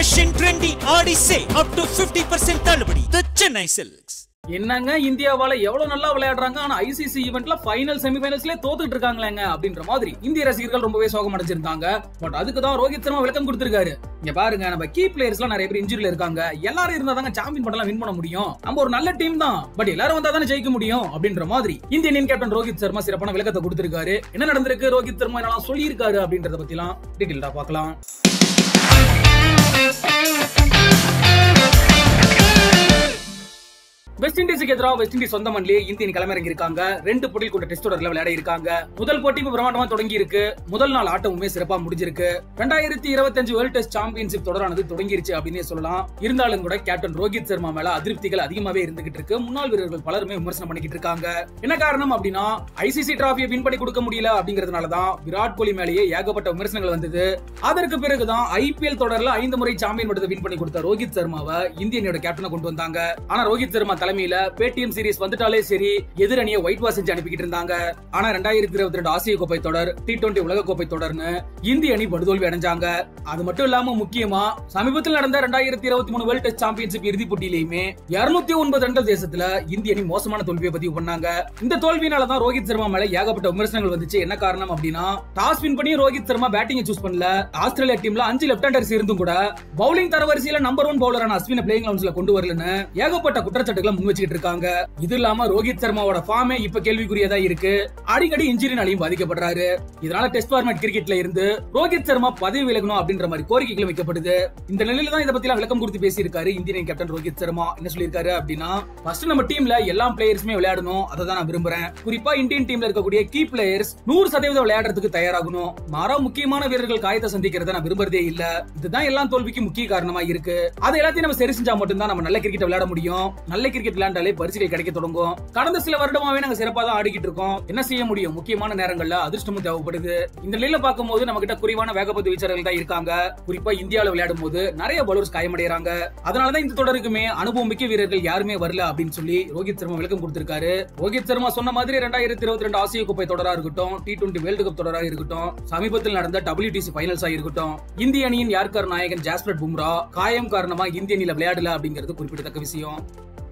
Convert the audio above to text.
fashion trendy ஆடி சே up to 50% தள்ளுபடி தி Chennai silks என்னங்க இந்தியாவால எவ்வளவு நல்லா விளையாடுறாங்க ஆனா ஐசிசி ஈவெண்ட்ல ஃபைனல் செமிஃபைனல்ஸ்ல தோத்துட்டு இருக்காங்களேங்க அப்படின்ற மாதிரி இந்திய ரசிகர்கள் ரொம்பவே சோகம் அடைஞ்சிருந்தாங்க பட் அதுக்கு தான் ரோஹித் சர்மா விளக்கம் கொடுத்திருக்காரு இங்க பாருங்க நம்ம கீ பிளேயர்ஸ்லாம் நிறைய பேர் இன்ஜுரியில இருக்காங்க எல்லாரும் இருந்தா தாங்க சாம்பியன் பண்ணலாம் வின் பண்ண முடியும் நம்ம ஒரு நல்ல டீம் தான் பட் எல்லாரும் வந்தா தானே ஜெயிக்க முடியும் அப்படின்ற மாதிரி இந்திய இந்தியன் கேப்டன் ரோஹித் சர்மா சிறப்பான விளக்கத்தை கொடுத்திருக்காரு என்ன நடந்திருக்கு ரோஹித் சர்மா என்னலாம் சொல்லியிருக்காரு அப்படின்றத பத்திலாம் டீட்டெயில்டா பார்க்கலாம் வெஸ்ட் இண்டீஸுக்கு எதிராக வெஸ்ட் இண்டீஸ் சொந்த மண்ணிலே இந்திய அணி களமிறங்கி இருக்காங்க ரெண்டு போட்டியில் கொண்ட டெஸ்ட் தொடர்ல விளையாட இருக்காங்க முதல் போட்டி இப்ப பிரமாண்டமா தொடங்கி இருக்கு முதல் நாள் ஆட்டமுமே சிறப்பா முடிஞ்சிருக்கு ரெண்டாயிரத்தி இருபத்தஞ்சு வேர்ல்ட் டெஸ்ட் சாம்பியன்ஷிப் தொடரானது தொடங்கிருச்சு அப்படின்னே சொல்லலாம் இருந்தாலும் கூட கேப்டன் ரோஹித் சர்மா மேல அதிருப்திகள் அதிகமாவே இருந்துகிட்டு இருக்கு முன்னாள் வீரர்கள் பலருமே விமர்சனம் பண்ணிக்கிட்டு இருக்காங்க என்ன காரணம் அப்படின்னா ஐசிசி டிராஃபியை வின் பண்ணி கொடுக்க முடியல அப்படிங்கறதுனால தான் விராட் கோலி மேலேயே ஏகப்பட்ட விமர்சனங்கள் வந்தது அதற்கு பிறகுதான் ஐபிஎல் தொடர்ல ஐந்து முறை சாம்பியன் பட்டத்தை வின் பண்ணி கொடுத்த ரோஹித் சர்மாவை இந்திய அணியோட கேப்டனை கொண்டு வந்தாங்க ஆனா ரோஹித் சர்மா தலைமையில பேடிஎம் சீரிஸ் வந்துட்டாலே சரி எதிரணியை ஒயிட் வாஷ் செஞ்சு அனுப்பிக்கிட்டு இருந்தாங்க ஆனா ரெண்டாயிரத்தி இருபத்தி ரெண்டு ஆசிய கோப்பை தொடர் டி டுவெண்டி உலக கோப்பை தொடர்னு இந்திய அணி படுதோல்வி அடைஞ்சாங்க அது மட்டும் இல்லாம முக்கியமா சமீபத்தில் நடந்த ரெண்டாயிரத்தி இருபத்தி மூணு வேர்ல்ட் டெஸ்ட் சாம்பியன்ஷிப் இறுதி போட்டியிலுமே இருநூத்தி ஒன்பது ரன்கள் தேசத்துல இந்திய அணி மோசமான தோல்வியை பதிவு பண்ணாங்க இந்த தோல்வியினால தான் ரோஹித் சர்மா மேல ஏகப்பட்ட விமர்சனங்கள் வந்துச்சு என்ன காரணம் அப்படின்னா டாஸ் வின் பண்ணி ரோஹித் சர்மா பேட்டிங் சூஸ் பண்ணல ஆஸ்திரேலியா டீம்ல அஞ்சு லெப்ட் ஹேண்டர்ஸ் இருந்தும் கூட பவுலிங் தரவரிசையில நம்பர் ஒன் பவுலரான அஸ்வின பிளேயிங் லவுன்ஸ்ல கொண்டு வரலன்னு ஏகப்பட்ட குற்றச்சாட்டுகளை முன் வச்சுக்கிட்டு இருக்காங்க இது இல்லாம ரோஹித் சர்மாவோட ஃபார்மே இப்ப கேள்விக்குரியதா இருக்கு அடிக்கடி இன்ஜுரினாலையும் பாதிக்கப்படுறாரு இதனால டெஸ்ட் ஃபார்மேட் கிரிக்கெட்ல இருந்து ரோஹித் சர்மா பதவி விலகணும் அப்படின்ற மாதிரி கோரிக்கைகள் வைக்கப்படுது இந்த நிலையில தான் இதை பத்தி விளக்கம் கொடுத்து பேசியிருக்காரு இந்தியன் அணி கேப்டன் ரோஹித் சர்மா என்ன சொல்லியிருக்காரு அப்படின்னா ஃபர்ஸ்ட் நம்ம டீம்ல எல்லா பிளேயர்ஸுமே விளையாடணும் அதை தான் நான் விரும்புறேன் குறிப்பா இந்தியன் டீம்ல இருக்கக்கூடிய கீ பிளேயர்ஸ் நூறு சதவீதம் விளையாடுறதுக்கு தயாராகணும் மாறா முக்கியமான வீரர்கள் காயத்தை சந்திக்கிறத நான் விரும்புறதே இல்ல இதுதான் எல்லா தோல்விக்கு முக்கிய காரணமா இருக்கு அதை எல்லாத்தையும் நம்ம சரி செஞ்சா மட்டும்தான் நம்ம நல்ல கிரிக்கெட் விளையாட முடியும் நல்ல கிரிக்கெட் விளையாண்டாலே பரிசுகள் கிடைக்க தொடங்கும் கடந்த சில வருடமாவே நாங்க சிறப்பா தான் ஆடிக்கிட்டு இருக்கோம் என்ன செய்ய முடியும் முக்கியமான நேரங்கள்ல அதிர்ஷ்டமும் தேவைப்படுது இந்த நிலையில பார்க்கும்போது நம்ம கிட்ட குறைவான வேகப்பந்து வீச்சர்கள் தான் இருக்காங்க குறிப்பா இந்தியாவில் விளையாடும் போது நிறைய பவுலர்ஸ் காயமடைறாங்க அதனாலதான் இந்த தொடருக்குமே அனுபவம் மிக்க வீரர்கள் யாருமே வரல அப்படின்னு சொல்லி ரோஹித் சர்மா விளக்கம் கொடுத்திருக்காரு ரோஹித் சர்மா சொன்ன மாதிரி ரெண்டாயிரத்தி இருபத்தி ரெண்டு ஆசிய கோப்பை தொடரா இருக்கட்டும் டி டுவெண்டி வேர்ல்டு கப் தொடரா இருக்கட்டும் சமீபத்தில் நடந்த டபிள்யூடிசி ஃபைனல்ஸா இருக்கட்டும் இந்திய அணியின் யார்கர் நாயகன் ஜாஸ்பரட் பும்ரா காயம் காரணமா இந்திய அணியில விளையாடல அப்படிங்கிறது குறிப்பிடத்தக்க விஷயம்